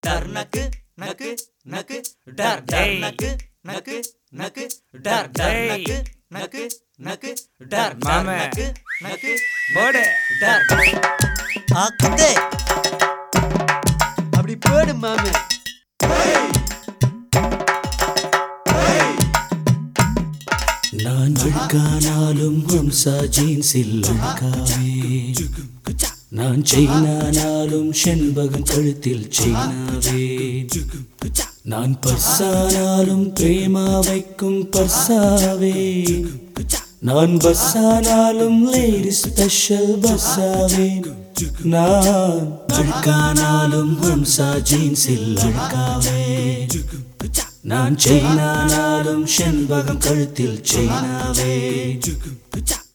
டர் நக்கு நக்கு நக்கு டர் டர் டேய். நக்கு நக்கு நக்கு டர் டர் டேய். நக்கு நக்கு நக்கு டர் டர் மாமே. நக்கு நக்கு போடு டர் அக்கே அப்படி போடு மாமே நான் அழுக்கானாலும் ஹம்சா ஜீன்ஸில் அழுக்காவே நான் செயினானாலும் செண்பகம் கழுத்தில் செயினாவே நான் பர்சானாலும் பிரேமா வைக்கும் பர்சாவே நான் பஸ்ஸானாலும் லேடி ஸ்பெஷல் பஸ்ஸாவே நான் அழுக்கானாலும் ஹம்சா ஜீன்ஸில் அழுக்காவே நான் செயினானாலும் செண்பகம் கழுத்தில் செயினாவே